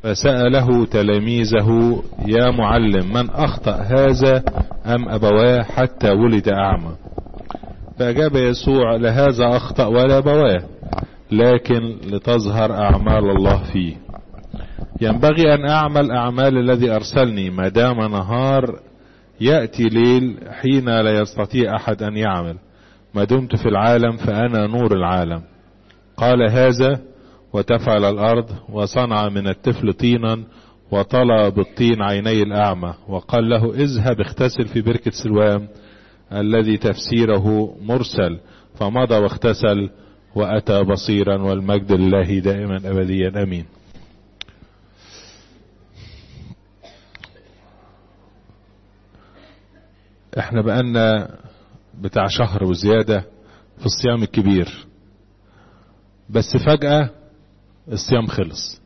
فسأله تلاميذه يا معلم من أخطأ هذا أم أبواه حتى ولد أعمى فأجاب يسوع لهذا أخطأ ولا أبواه لكن لتظهر أعمال الله فيه ينبغي أن أعمل أعمال الذي أرسلني ما دام نهار يأتي ليل حين لا يستطيع أحد أن يعمل ما دمت في العالم فأنا نور العالم قال هذا وتفعل الأرض وصنع من الطفل طينا وطلى بالطين عيني الأعمى وقال له اذهب اغتسل في بركة سلوام الذي تفسيره مرسل فمضى واغتسل وأتى بصيرا والمجد لله دائما أبديا أمين احنا بقالنا بتاع شهر وزيادة في الصيام الكبير بس فجأة الصيام خلص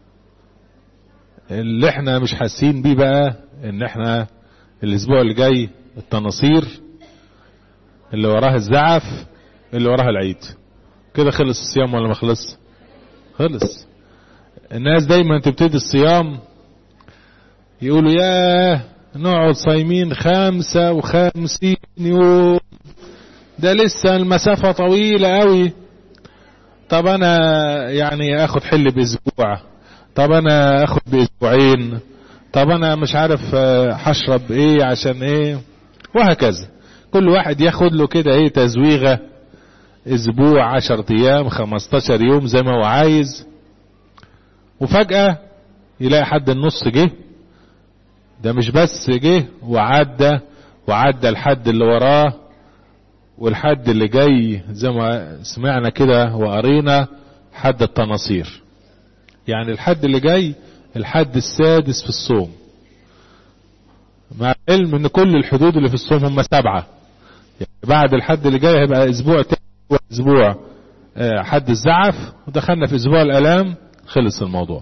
اللي احنا مش حاسين بيه بقى ان احنا الاسبوع اللي جاي التناصير اللي وراها الزعف اللي وراها العيد كده خلص الصيام ولا ما خلص خلص الناس دايما تبتدي الصيام يقولوا ياه نقعد صايمين خمسة وخمسين يوم ده لسه المسافة طويلة قوي طب انا يعني اخد حل باسبوع طب انا اخد باسبوعين طب انا مش عارف هشرب ايه عشان ايه وهكذا كل واحد ياخد له كده ايه تزويغة اسبوع عشر ايام خمستاشر يوم زي ما هو عايز وفجأة يلاقي حد النص جه ده مش بس جه وعدى وعدى الحد اللي وراه والحد اللي جاي زي ما سمعنا كده وقرينا حد التناصير يعني الحد اللي جاي الحد السادس في الصوم مع العلم ان كل الحدود اللي في الصوم هم سبعة يعني بعد الحد اللي جاي هيبقى اسبوع تاني اسبوع حد الزعف ودخلنا في اسبوع الالام خلص الموضوع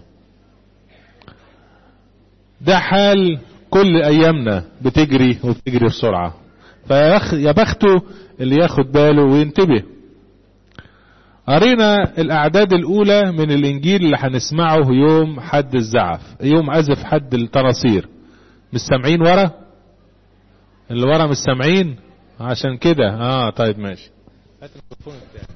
ده حال كل ايامنا بتجري وبتجري بسرعة فيا بخته اللي ياخد باله وينتبه قرينا الاعداد الاولى من الانجيل اللي هنسمعه يوم حد الزعف يوم عزف حد التناصير مش سامعين ورا اللي ورا مش سامعين عشان كده اه طيب ماشي هات الميكروفون بتاعك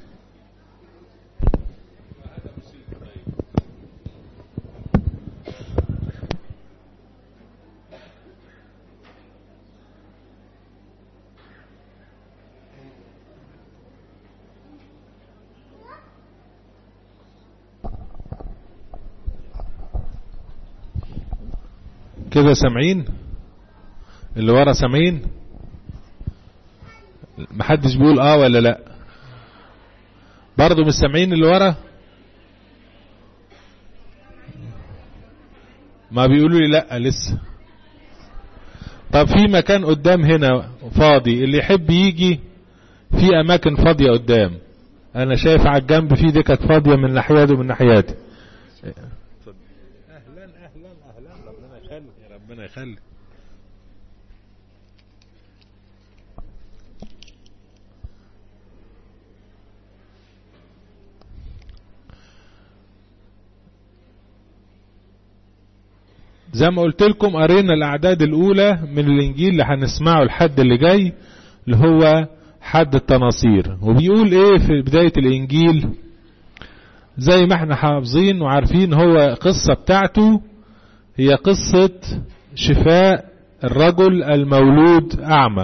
كده سامعين اللي ورا سامعين محدش بيقول اه ولا لا برضه مش سامعين اللي ورا ما بيقولوا لي لا لسه طب في مكان قدام هنا فاضي اللي يحب يجي في اماكن فاضية قدام انا شايف على الجنب في دكك فاضية من ناحياتي ومن ناحياتي اهلا اهلا اهلا ربنا يخلي ربنا يخلي زي ما قلت لكم قرينا الاعداد الاولى من الانجيل اللي هنسمعه الحد اللي جاي اللي هو حد التناصير وبيقول ايه في بداية الانجيل زي ما احنا حافظين وعارفين هو قصة بتاعته هي قصة شفاء الرجل المولود اعمى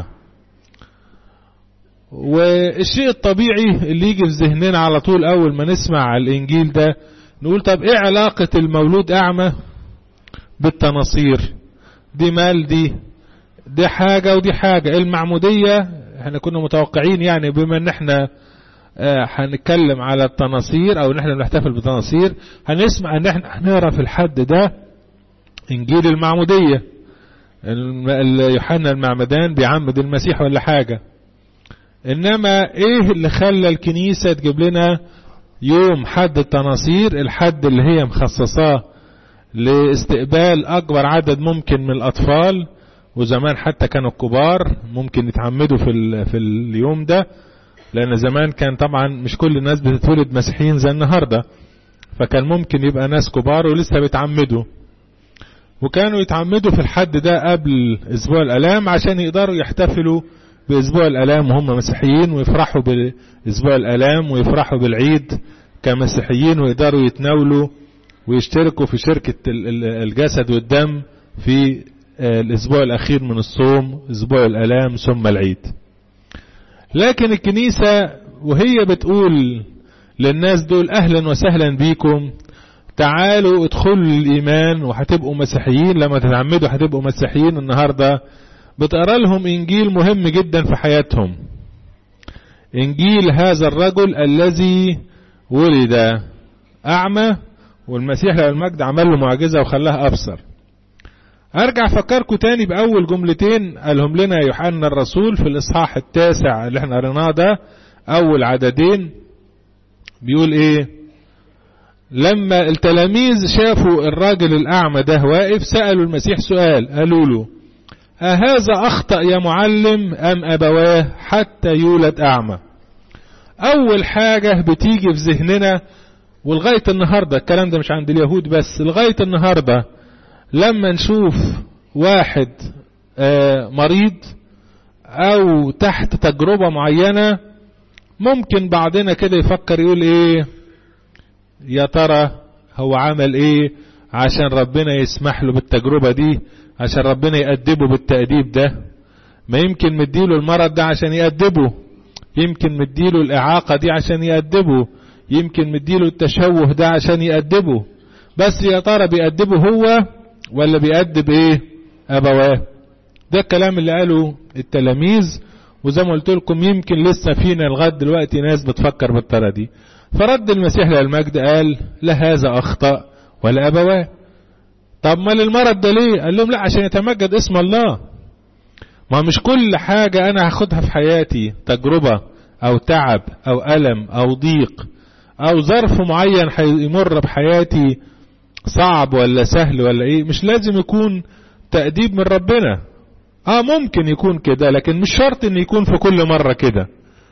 والشيء الطبيعي اللي يجي في ذهننا على طول اول ما نسمع الانجيل ده نقول طب ايه علاقة المولود اعمى بالتناصير دي مال دي دي حاجة ودي حاجة المعمودية احنا كنا متوقعين يعني بما ان احنا اه هنتكلم على التناصير او ان احنا بنحتفل بالتناصير هنسمع ان احنا هنقرا في الحد ده انجيل المعمودية يوحنا المعمدان بيعمد المسيح ولا حاجة انما ايه اللي خلى الكنيسة تجيب لنا يوم حد التناصير الحد اللي هي مخصصاه لاستقبال اكبر عدد ممكن من الاطفال وزمان حتى كانوا الكبار ممكن يتعمدوا في في اليوم ده لان زمان كان طبعا مش كل الناس بتتولد مسيحيين زي النهارده فكان ممكن يبقى ناس كبار ولسه بيتعمدوا وكانوا يتعمدوا في الحد ده قبل اسبوع الالام عشان يقدروا يحتفلوا باسبوع الالام وهم مسيحيين ويفرحوا باسبوع الالام ويفرحوا بالعيد كمسيحيين ويقدروا يتناولوا ويشتركوا في شركة الجسد والدم في الاسبوع الاخير من الصوم اسبوع الالام ثم العيد لكن الكنيسة وهي بتقول للناس دول اهلا وسهلا بيكم تعالوا ادخلوا الايمان وهتبقوا مسيحيين لما تتعمدوا هتبقوا مسيحيين النهارده بتقرا لهم انجيل مهم جدا في حياتهم انجيل هذا الرجل الذي ولد اعمى والمسيح له المجد عمل له معجزه وخلاه ابصر ارجع افكركم تاني باول جملتين قالهم لنا يوحنا الرسول في الاصحاح التاسع اللي احنا قريناه ده اول عددين بيقول ايه لما التلاميذ شافوا الراجل الأعمى ده واقف سألوا المسيح سؤال قالوا له أهذا أخطأ يا معلم أم أبواه حتى يولد أعمى أول حاجة بتيجي في ذهننا ولغاية النهاردة الكلام ده مش عند اليهود بس لغاية النهاردة لما نشوف واحد مريض أو تحت تجربة معينة ممكن بعضنا كده يفكر يقول إيه يا ترى هو عمل ايه عشان ربنا يسمح له بالتجربة دي عشان ربنا يأدبه بالتأديب ده ما يمكن مديله المرض ده عشان يأدبه يمكن مديله الإعاقة دي عشان يأدبه يمكن مديله التشوه ده عشان يأدبه بس يا ترى بيأدبه هو ولا بيأدب ايه أبواه ده الكلام اللي قاله التلاميذ وزي ما قلت لكم يمكن لسه فينا لغايه دلوقتي ناس بتفكر بالطريقه دي فرد المسيح للمجد قال لا هذا أخطأ ولا أبواه طب ما للمرض ده ليه قال لهم لا عشان يتمجد اسم الله ما مش كل حاجة أنا هاخدها في حياتي تجربة أو تعب أو ألم أو ضيق أو ظرف معين هيمر بحياتي صعب ولا سهل ولا إيه مش لازم يكون تأديب من ربنا اه ممكن يكون كده لكن مش شرط ان يكون في كل مرة كده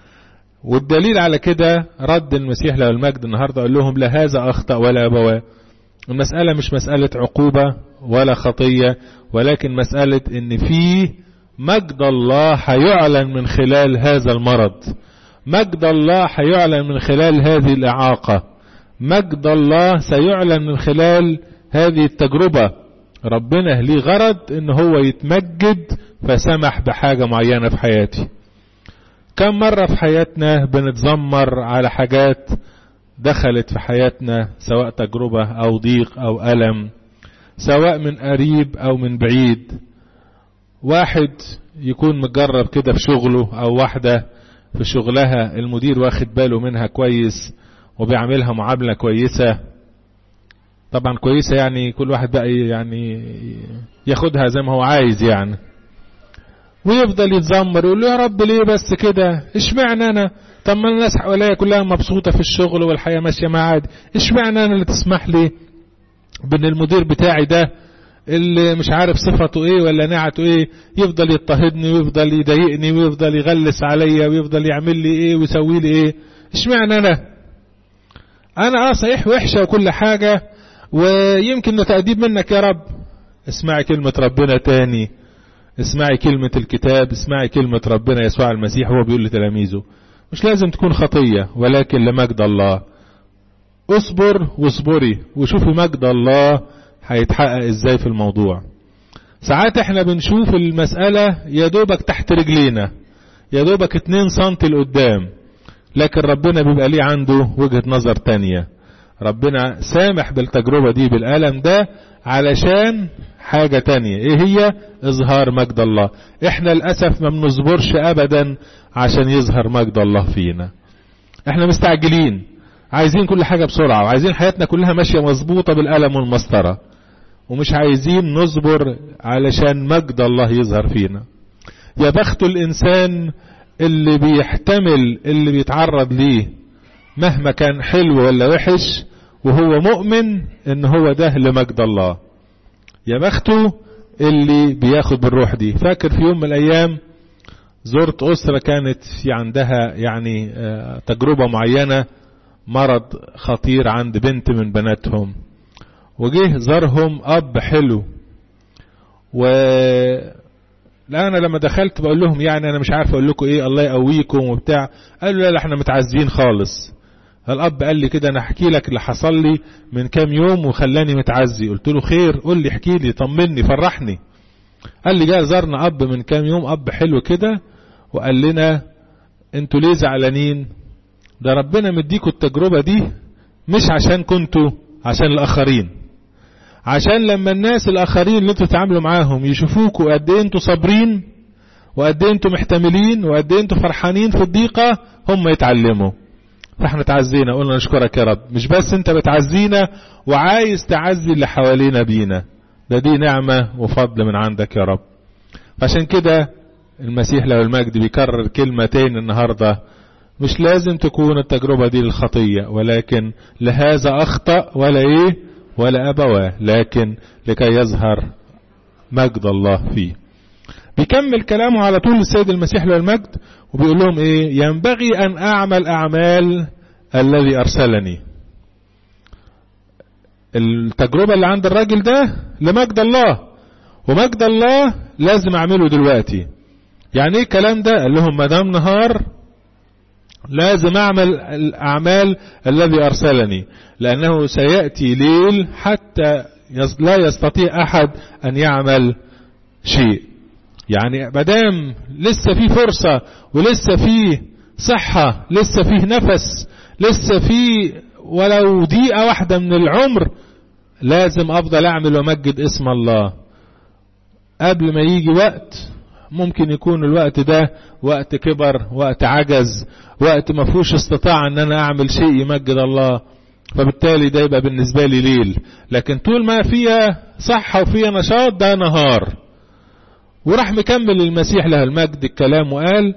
والدليل على كده رد المسيح له المجد النهارده قال لهم لا هذا اخطا ولا ابواه المساله مش مساله عقوبه ولا خطيه ولكن مساله ان في مجد الله هيعلن من خلال هذا المرض مجد الله هيعلن من خلال هذه الاعاقه مجد الله سيعلن من خلال هذه التجربه ربنا ليه غرض ان هو يتمجد فسمح بحاجه معينه في حياتي كم مرة في حياتنا بنتذمر على حاجات دخلت في حياتنا سواء تجربة أو ضيق أو ألم سواء من قريب أو من بعيد واحد يكون مجرب كده في شغله أو واحدة في شغلها المدير واخد باله منها كويس وبيعملها معاملة كويسة طبعا كويسة يعني كل واحد بقى يعني ياخدها زي ما هو عايز يعني ويفضل يتذمر يقول له يا رب ليه بس كده اشمعنى انا طب ما الناس حواليا كلها مبسوطه في الشغل والحياه ماشيه معاه عادي اشمعنى انا اللي تسمح لي بان المدير بتاعي ده اللي مش عارف صفته ايه ولا نعته ايه يفضل يضطهدني ويفضل يضايقني ويفضل يغلس عليا ويفضل يعمل لي ايه ويسوي لي ايه اشمعنى انا انا اه صحيح وحشه وكل حاجه ويمكن تأديب منك يا رب اسمعي كلمه ربنا تاني اسمعي كلمة الكتاب اسمعي كلمة ربنا يسوع المسيح هو بيقول لتلاميذه مش لازم تكون خطية ولكن لمجد الله اصبر واصبري وشوفي مجد الله هيتحقق ازاي في الموضوع ساعات احنا بنشوف المسألة يا دوبك تحت رجلينا يا دوبك اتنين سنتي لقدام لكن ربنا بيبقى ليه عنده وجهة نظر تانية ربنا سامح بالتجربة دي بالألم ده علشان حاجة تانية ايه هي اظهار مجد الله احنا للأسف ما بنصبرش ابدا عشان يظهر مجد الله فينا احنا مستعجلين عايزين كل حاجة بسرعة وعايزين حياتنا كلها ماشية مظبوطة بالقلم والمسطرة ومش عايزين نصبر علشان مجد الله يظهر فينا يا بخت الإنسان اللي بيحتمل اللي بيتعرض ليه مهما كان حلو ولا وحش وهو مؤمن ان هو ده لمجد الله يا بخته اللي بياخد بالروح دي فاكر في يوم من الايام زرت اسره كانت في عندها يعني تجربه معينه مرض خطير عند بنت من بناتهم وجه زارهم اب حلو و لا انا لما دخلت بقول لهم يعني انا مش عارف اقول لكم ايه الله يقويكم وبتاع قالوا لا لا احنا متعذبين خالص الاب قال لي كده انا احكي لك اللي حصل لي من كام يوم وخلاني متعزي قلت له خير قول لي احكي لي طمني فرحني قال لي جاء زارنا اب من كام يوم اب حلو كده وقال لنا انتوا ليه زعلانين ده ربنا مديكوا التجربة دي مش عشان كنتوا عشان الاخرين عشان لما الناس الاخرين اللي انتوا تتعاملوا معاهم يشوفوكوا قد ايه انتوا صابرين وقد ايه انتوا محتملين وقد ايه انتوا فرحانين في الضيقة هم يتعلموا فاحنا تعزينا قلنا نشكرك يا رب مش بس انت بتعزينا وعايز تعزي اللي حوالينا بينا ده دي نعمة وفضل من عندك يا رب عشان كده المسيح له المجد بيكرر كلمة تاني النهاردة مش لازم تكون التجربة دي للخطية ولكن لهذا أخطأ ولا إيه ولا أبواه لكن لكي يظهر مجد الله فيه بيكمل كلامه على طول السيد المسيح له المجد وبيقول لهم ايه ينبغي ان اعمل اعمال الذي ارسلني التجربة اللي عند الراجل ده لمجد الله ومجد الله لازم اعمله دلوقتي يعني ايه الكلام ده قال لهم ما دام نهار لازم اعمل الاعمال الذي ارسلني لانه سياتي ليل حتى لا يستطيع احد ان يعمل شيء يعني مدام لسه في فرصة ولسه في صحة لسه فيه نفس لسه في ولو دقيقة واحدة من العمر لازم افضل اعمل وامجد اسم الله قبل ما يجي وقت ممكن يكون الوقت ده وقت كبر وقت عجز وقت ما فيهوش استطاع ان انا اعمل شيء يمجد الله فبالتالي ده يبقى بالنسبة لي ليل لكن طول ما فيها صحة وفيها نشاط ده نهار وراح مكمل المسيح له المجد الكلام وقال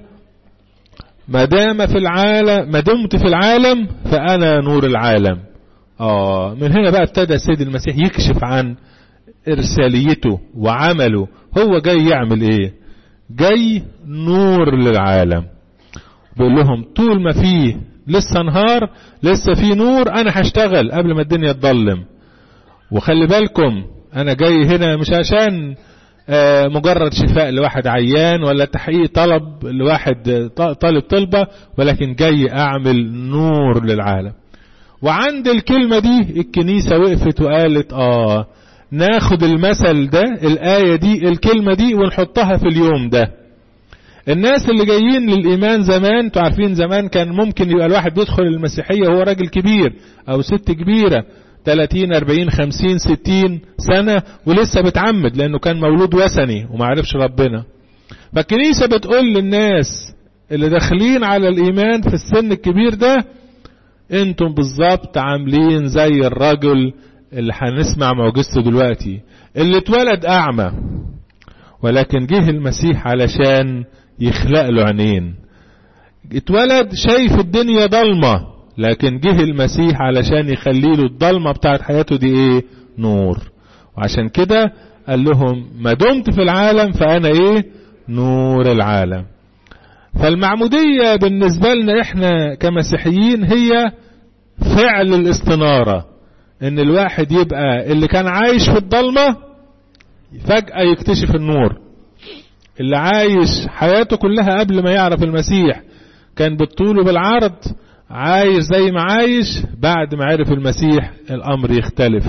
ما دام في العالم ما دمت في العالم فأنا نور العالم آه من هنا بقى ابتدى السيد المسيح يكشف عن إرساليته وعمله هو جاي يعمل إيه جاي نور للعالم بيقول لهم طول ما فيه لسه نهار لسه فيه نور أنا هشتغل قبل ما الدنيا تضلم وخلي بالكم أنا جاي هنا مش عشان مجرد شفاء لواحد عيان ولا تحقيق طلب لواحد طالب طلبة ولكن جاي أعمل نور للعالم وعند الكلمة دي الكنيسة وقفت وقالت آه ناخد المثل ده الآية دي الكلمة دي ونحطها في اليوم ده الناس اللي جايين للإيمان زمان انتوا عارفين زمان كان ممكن يبقى الواحد بيدخل المسيحية وهو راجل كبير أو ست كبيرة 30 40 50 60 سنة ولسه بتعمد لأنه كان مولود وثني وما عرفش ربنا فالكنيسة بتقول للناس اللي داخلين على الإيمان في السن الكبير ده انتم بالظبط عاملين زي الرجل اللي هنسمع معجزته دلوقتي اللي اتولد أعمى ولكن جه المسيح علشان يخلق له عينين اتولد شايف الدنيا ضلمه لكن جه المسيح علشان يخلي له الضلمة بتاعت حياته دي ايه نور وعشان كده قال لهم ما دمت في العالم فانا ايه نور العالم فالمعمودية بالنسبة لنا احنا كمسيحيين هي فعل الاستنارة ان الواحد يبقى اللي كان عايش في الضلمة فجأة يكتشف النور اللي عايش حياته كلها قبل ما يعرف المسيح كان بالطول وبالعرض عايش زي ما عايش بعد ما عرف المسيح الامر يختلف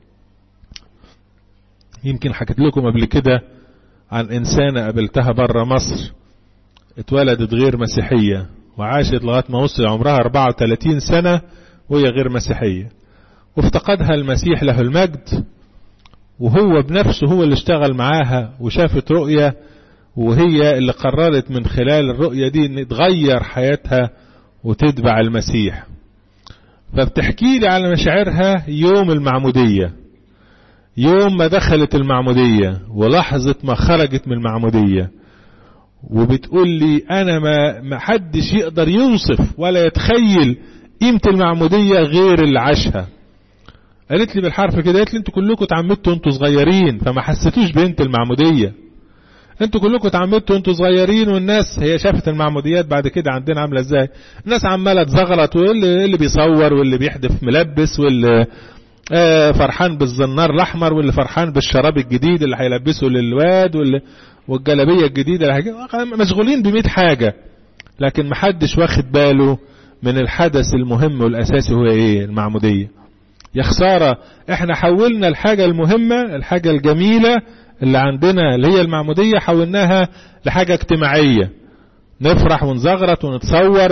يمكن حكيت لكم قبل كده عن انسانه قابلتها بره مصر اتولدت غير مسيحيه وعاشت لغايه ما وصل عمرها 34 سنه وهي غير مسيحيه وافتقدها المسيح له المجد وهو بنفسه هو اللي اشتغل معاها وشافت رؤيه وهي اللي قررت من خلال الرؤيه دي ان تغير حياتها وتتبع المسيح فبتحكي لي على مشاعرها يوم المعمودية يوم ما دخلت المعمودية ولحظة ما خرجت من المعمودية وبتقول لي أنا ما, ما حدش يقدر يوصف ولا يتخيل قيمة المعمودية غير اللي عاشها قالت لي بالحرف كده قالت لي انتوا كلكم اتعمدتوا انتوا صغيرين فما حسيتوش بقيمة المعمودية انتوا كلكم اتعمدتوا انتوا صغيرين والناس هي شافت المعموديات بعد كده عندنا عامله ازاي الناس عماله تزغرط واللي اللي بيصور واللي بيحدف ملبس واللي آه فرحان بالزنار الاحمر واللي فرحان بالشراب الجديد اللي هيلبسه للواد واللي والجلابيه الجديده اللي هيجي مشغولين ب حاجه لكن محدش واخد باله من الحدث المهم والاساسي هو ايه المعموديه يا خساره احنا حولنا الحاجه المهمه الحاجه الجميله اللي عندنا اللي هي المعموديه حولناها لحاجه اجتماعيه نفرح ونزغرط ونتصور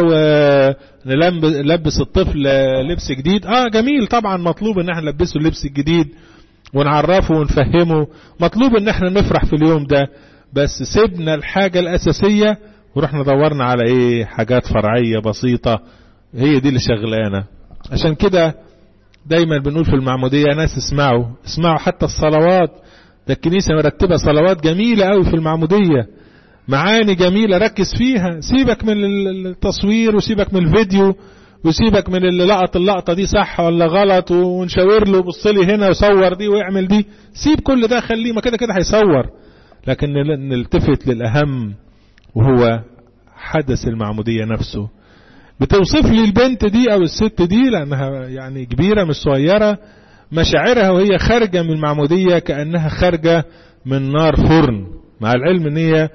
ونلبس الطفل لبس جديد اه جميل طبعا مطلوب ان احنا نلبسه اللبس الجديد ونعرفه ونفهمه مطلوب ان احنا نفرح في اليوم ده بس سيبنا الحاجة الاساسية ورحنا دورنا على ايه حاجات فرعية بسيطة هي دي اللي شغلانة عشان كده دايما بنقول في المعمودية ناس اسمعوا اسمعوا حتى الصلوات ده الكنيسة مرتبة صلوات جميلة قوي في المعمودية معاني جميلة ركز فيها سيبك من التصوير وسيبك من الفيديو وسيبك من اللي لقط اللقطة دي صح ولا غلط ونشاور له بص لي هنا وصور دي واعمل دي سيب كل ده خليه ما كده كده هيصور لكن نلتفت للأهم وهو حدث المعمودية نفسه بتوصف لي البنت دي او الست دي لانها يعني كبيرة مش صغيرة مشاعرها وهي خارجة من المعمودية كأنها خارجة من نار فرن مع العلم ان هي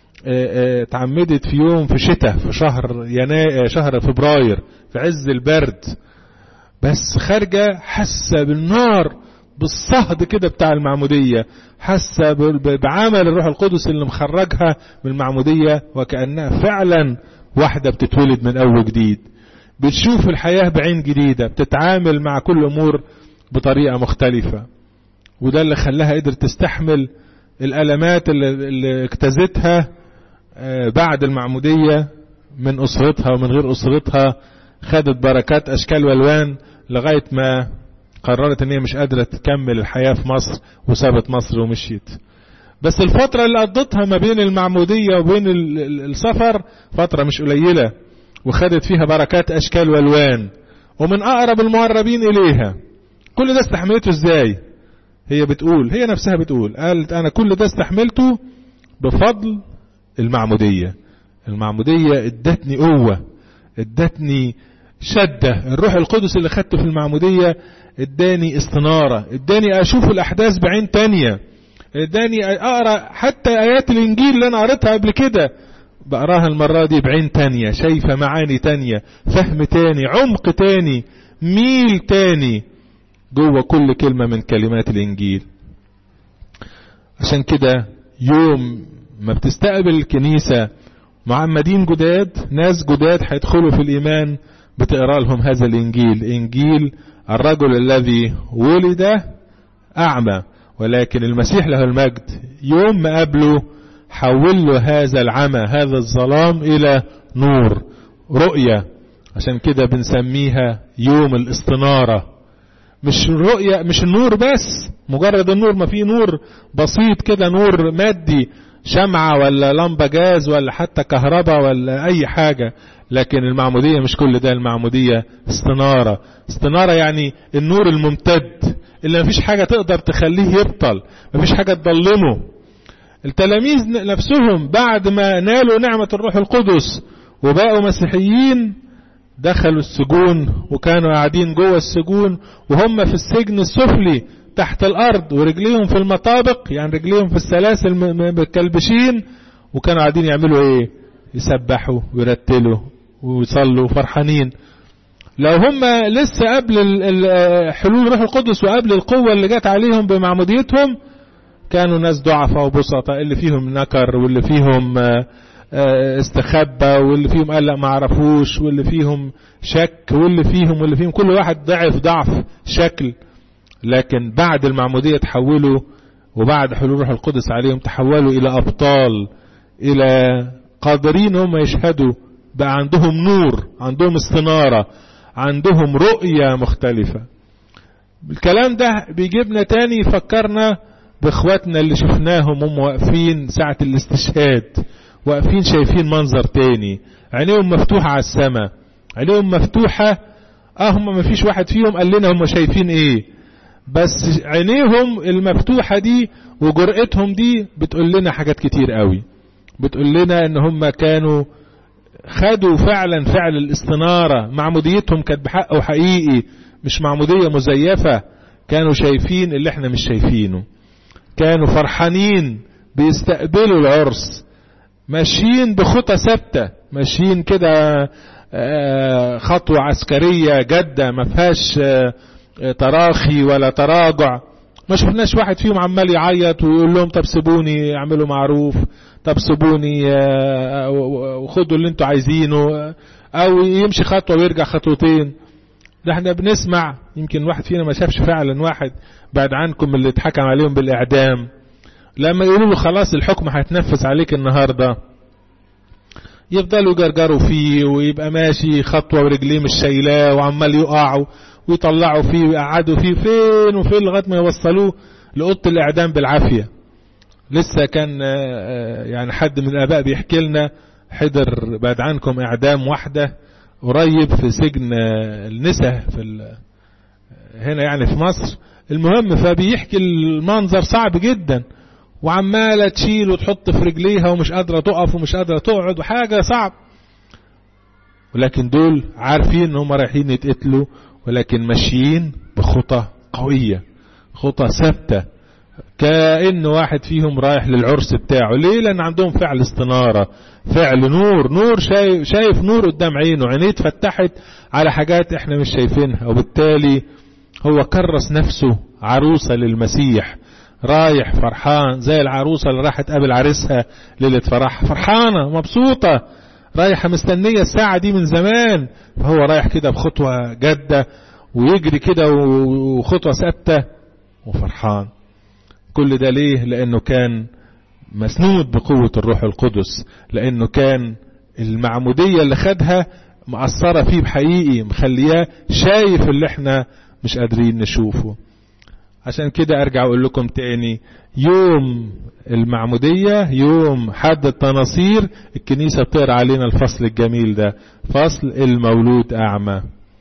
اتعمدت في يوم في شتاء في شهر يناير شهر فبراير في عز البرد بس خارجة حاسة بالنار بالصهد كده بتاع المعمودية حاسة بعمل الروح القدس اللي مخرجها من المعمودية وكأنها فعلا واحدة بتتولد من أول جديد بتشوف الحياة بعين جديدة بتتعامل مع كل أمور بطريقة مختلفة وده اللي خلاها قدرت تستحمل الألمات اللي, اللي اجتازتها بعد المعمودية من أسرتها ومن غير أسرتها خدت بركات أشكال والوان لغاية ما قررت ان هي مش قادرة تكمل الحياة في مصر وسابت مصر ومشيت بس الفترة اللي قضتها ما بين المعمودية وبين السفر فترة مش قليلة وخدت فيها بركات أشكال والوان ومن أقرب المقربين إليها كل ده استحملته ازاي هي بتقول هي نفسها بتقول قالت أنا كل ده استحملته بفضل المعمودية المعمودية ادتني قوة ادتني شدة الروح القدس اللي خدته في المعمودية اداني استنارة اداني اشوف الاحداث بعين تانية اداني اقرا حتى ايات الانجيل اللي انا قريتها قبل كده بقراها المرة دي بعين تانية شايفة معاني تانية فهم تاني عمق تاني ميل تاني جوه كل كلمة من كلمات الانجيل عشان كده يوم ما بتستقبل الكنيسة معمدين جداد ناس جداد هيدخلوا في الإيمان بتقرا لهم هذا الإنجيل إنجيل الرجل الذي ولد أعمى ولكن المسيح له المجد يوم ما قابله حول له هذا العمى هذا الظلام إلى نور رؤية عشان كده بنسميها يوم الاستنارة مش الرؤية مش النور بس مجرد النور ما في نور بسيط كده نور مادي شمعة ولا لمبة جاز ولا حتى كهرباء ولا أي حاجة لكن المعمودية مش كل ده المعمودية استنارة استنارة يعني النور الممتد اللي مفيش حاجة تقدر تخليه يبطل مفيش حاجة تضلمه التلاميذ نفسهم بعد ما نالوا نعمة الروح القدس وبقوا مسيحيين دخلوا السجون وكانوا قاعدين جوه السجون وهم في السجن السفلي تحت الارض ورجليهم في المطابق يعني رجليهم في السلاسل متكلبشين وكانوا قاعدين يعملوا ايه يسبحوا ويرتلوا ويصلوا فرحانين لو هم لسه قبل حلول روح القدس وقبل القوة اللي جت عليهم بمعموديتهم كانوا ناس ضعفاء وبسطاء اللي فيهم نكر واللي فيهم استخبى واللي فيهم قال لا ما عرفوش واللي فيهم شك واللي فيهم واللي فيهم كل واحد ضعف ضعف شكل لكن بعد المعمودية تحولوا وبعد حلول روح القدس عليهم تحولوا إلى أبطال إلى قادرين هم يشهدوا بقى عندهم نور عندهم استنارة عندهم رؤية مختلفة الكلام ده بيجيبنا تاني يفكرنا باخواتنا اللي شفناهم هم واقفين ساعة الاستشهاد واقفين شايفين منظر تاني عينيهم مفتوحة على السماء عينيهم مفتوحة اه هم ما فيش واحد فيهم قال لنا هم شايفين ايه بس عينيهم المفتوحة دي وجرأتهم دي بتقول لنا حاجات كتير قوي بتقول لنا ان هم كانوا خدوا فعلا فعل الاستنارة معموديتهم كانت بحق وحقيقي مش معمودية مزيفة كانوا شايفين اللي احنا مش شايفينه كانوا فرحانين بيستقبلوا العرس ماشيين بخطى ثابتة ماشيين كده خطوة عسكرية جادة ما فيهاش تراخي ولا تراجع ما شفناش واحد فيهم عمال يعيط ويقول لهم طب سيبوني اعملوا معروف طب سيبوني وخدوا اللي انتوا عايزينه او يمشي خطوة ويرجع خطوتين ده احنا بنسمع يمكن واحد فينا ما شافش فعلا واحد بعد عنكم اللي اتحكم عليهم بالاعدام لما يقولوا له خلاص الحكم هيتنفذ عليك النهارده يفضلوا يجرجروا فيه ويبقى ماشي خطوة ورجليه مش شايلاه وعمال يقعوا ويطلعوا فيه ويقعدوا فيه فين وفين لغاية ما يوصلوه لأوضة الإعدام بالعافية لسه كان يعني حد من الآباء بيحكي لنا حضر بعد عنكم إعدام واحدة قريب في سجن النساء في هنا يعني في مصر المهم فبيحكي المنظر صعب جدا وعمالة تشيل وتحط في رجليها ومش قادرة تقف ومش قادرة تقعد وحاجة صعب ولكن دول عارفين ان هم رايحين يتقتلوا ولكن ماشيين بخطى قوية خطى ثابتة كأن واحد فيهم رايح للعرس بتاعه ليه لان عندهم فعل استنارة فعل نور نور شايف, شايف نور قدام عينه عينيه اتفتحت على حاجات احنا مش شايفينها وبالتالي هو كرس نفسه عروسة للمسيح رايح فرحان زي العروسة اللي راحت قابل عريسها ليلة فرح فرحانة مبسوطة رايحة مستنية الساعة دي من زمان فهو رايح كده بخطوة جادة ويجري كده وخطوة ثابتة وفرحان كل ده ليه لأنه كان مسنود بقوة الروح القدس لأنه كان المعمودية اللي خدها مأثرة فيه بحقيقي مخلياه شايف اللي احنا مش قادرين نشوفه عشان كده ارجع اقول لكم تاني يوم المعمودية يوم حد التناصير الكنيسة بتقرا علينا الفصل الجميل ده فصل المولود اعمى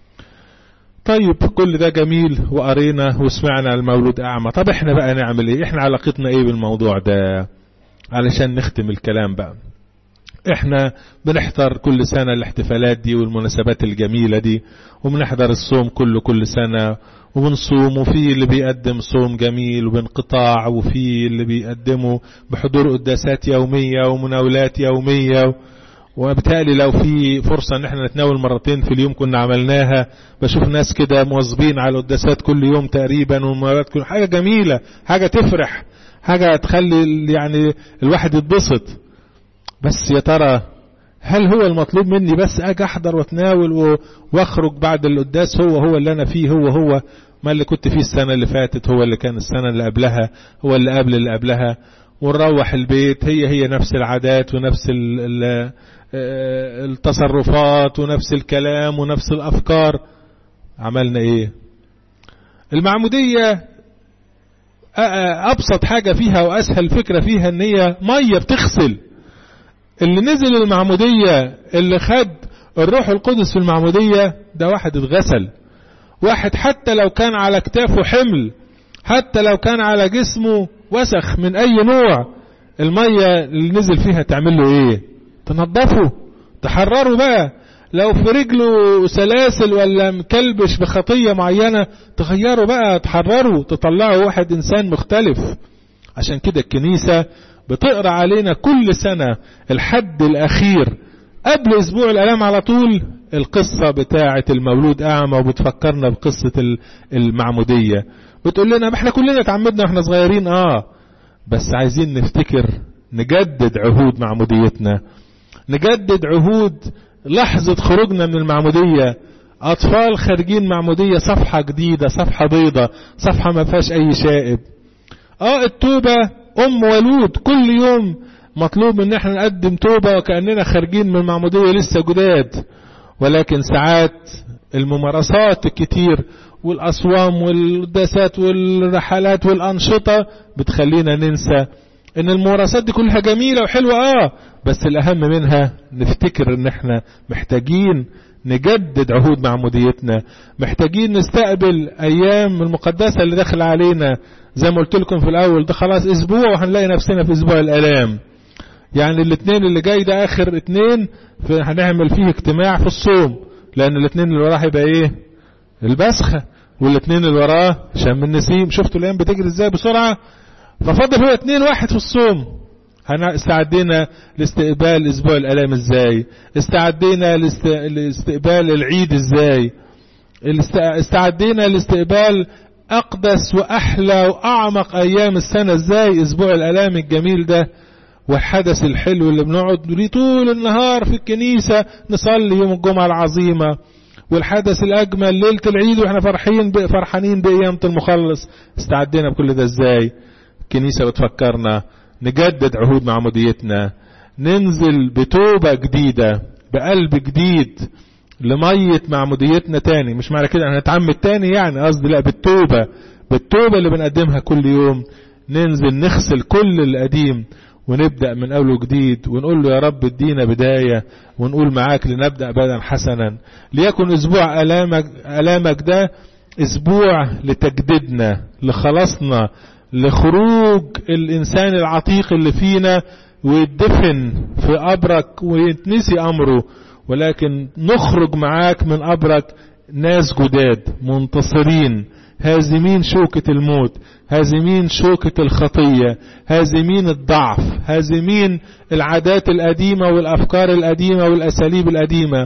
طيب كل ده جميل وقرينا وسمعنا المولود اعمى طب احنا بقى نعمل ايه احنا علاقتنا ايه بالموضوع ده علشان نختم الكلام بقى احنا بنحضر كل سنة الاحتفالات دي والمناسبات الجميلة دي وبنحضر الصوم كله كل سنة وبنصوم وفي اللي بيقدم صوم جميل وبانقطاع وفي اللي بيقدمه بحضور قداسات يومية ومناولات يومية وبالتالي لو في فرصة ان احنا نتناول مرتين في اليوم كنا عملناها بشوف ناس كده مواظبين على القداسات كل يوم تقريبا والمناولات كل حاجة جميلة حاجة تفرح حاجة تخلي يعني الواحد يتبسط بس يا ترى هل هو المطلوب مني بس اجي احضر واتناول واخرج بعد القداس هو هو اللي انا فيه هو هو ما اللي كنت فيه السنة اللي فاتت هو اللي كان السنة اللي قبلها هو اللي قبل اللي قبلها ونروح البيت هي هي نفس العادات ونفس ال ال التصرفات ونفس الكلام ونفس الافكار عملنا ايه المعمودية ابسط حاجة فيها واسهل فكرة فيها ان هي مية بتغسل اللي نزل المعمودية اللي خد الروح القدس في المعمودية ده واحد اتغسل واحد حتى لو كان على كتافه حمل حتى لو كان على جسمه وسخ من اي نوع المية اللي نزل فيها تعمل له ايه تنظفه تحرره بقى لو في رجله سلاسل ولا مكلبش بخطية معينة تغيره بقى تحرره تطلعه واحد انسان مختلف عشان كده الكنيسة بتقرا علينا كل سنة الحد الأخير قبل أسبوع الآلام على طول القصة بتاعة المولود أعمى وبتفكرنا بقصة المعمودية بتقول لنا ما احنا كلنا اتعمدنا واحنا صغيرين اه بس عايزين نفتكر نجدد عهود معموديتنا نجدد عهود لحظة خروجنا من المعمودية أطفال خارجين معمودية صفحة جديدة صفحة بيضة صفحة ما فيهاش أي شائب اه التوبة ام ولود كل يوم مطلوب ان احنا نقدم توبة وكأننا خارجين من المعمودية لسه جداد ولكن ساعات الممارسات الكتير والأصوام والقداسات والرحلات والأنشطة بتخلينا ننسى ان الممارسات دي كلها جميلة وحلوة اه بس الأهم منها نفتكر ان احنا محتاجين نجدد عهود معموديتنا محتاجين نستقبل ايام المقدسة اللي داخل علينا زي ما قلت لكم في الاول ده خلاص اسبوع وهنلاقي نفسنا في اسبوع الالام يعني الاثنين اللي جاي ده اخر اثنين هنعمل فيه اجتماع في الصوم لان الاثنين اللي وراه هيبقى ايه البسخة والاثنين اللي وراه شم النسيم شفتوا الايام بتجري ازاي بسرعة ففضل هو اثنين واحد في الصوم استعدينا لاستقبال اسبوع الالام ازاي استعدينا لاستقبال العيد ازاي استعدينا لاستقبال اقدس واحلى واعمق ايام السنة ازاي اسبوع الالام الجميل ده والحدث الحلو اللي بنقعد ليه طول النهار في الكنيسة نصلي يوم الجمعة العظيمة والحدث الأجمل ليلة العيد واحنا فرحين فرحانين بقيامة المخلص استعدينا بكل ده ازاي الكنيسة بتفكرنا نجدد عهود معموديتنا ننزل بتوبة جديدة بقلب جديد لمية معموديتنا تاني مش معنى كده هنتعمد تاني يعني قصدي لا بالتوبة بالتوبة اللي بنقدمها كل يوم ننزل نغسل كل القديم ونبدأ من أول وجديد ونقول له يا رب ادينا بداية ونقول معاك لنبدأ بدءا حسنا ليكن أسبوع ألامك, ألامك ده أسبوع لتجديدنا لخلاصنا لخروج الإنسان العتيق اللي فينا ويدفن في قبرك ويتنسي أمره ولكن نخرج معاك من قبرك ناس جداد منتصرين هازمين شوكة الموت هازمين شوكة الخطية هازمين الضعف هازمين العادات القديمة والأفكار القديمة والأساليب القديمة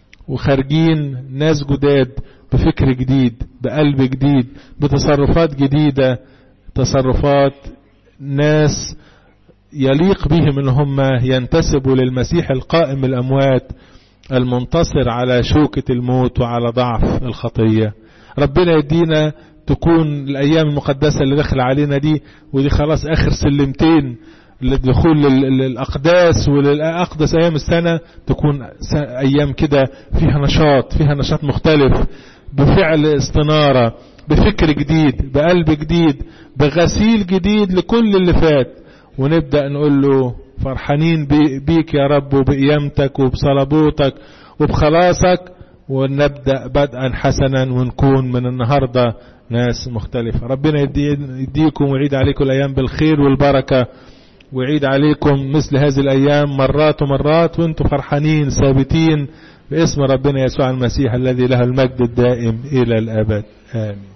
وخارجين ناس جداد بفكر جديد بقلب جديد بتصرفات جديدة تصرفات ناس يليق بهم ان هم ينتسبوا للمسيح القائم الاموات المنتصر على شوكة الموت وعلى ضعف الخطية ربنا يدينا تكون الايام المقدسة اللي دخل علينا دي ودي خلاص اخر سلمتين للدخول للاقداس وللاقدس ايام السنة تكون ايام كده فيها نشاط فيها نشاط مختلف بفعل استنارة بفكر جديد بقلب جديد بغسيل جديد لكل اللي فات ونبدأ نقول له فرحانين بيك يا رب وبقيامتك وبصلبوتك وبخلاصك ونبدأ بدءا حسنا ونكون من النهاردة ناس مختلفة ربنا يديكم ويعيد عليكم الأيام بالخير والبركة ويعيد عليكم مثل هذه الأيام مرات ومرات وانتم فرحانين ثابتين باسم ربنا يسوع المسيح الذي له المجد الدائم إلى الأبد آمين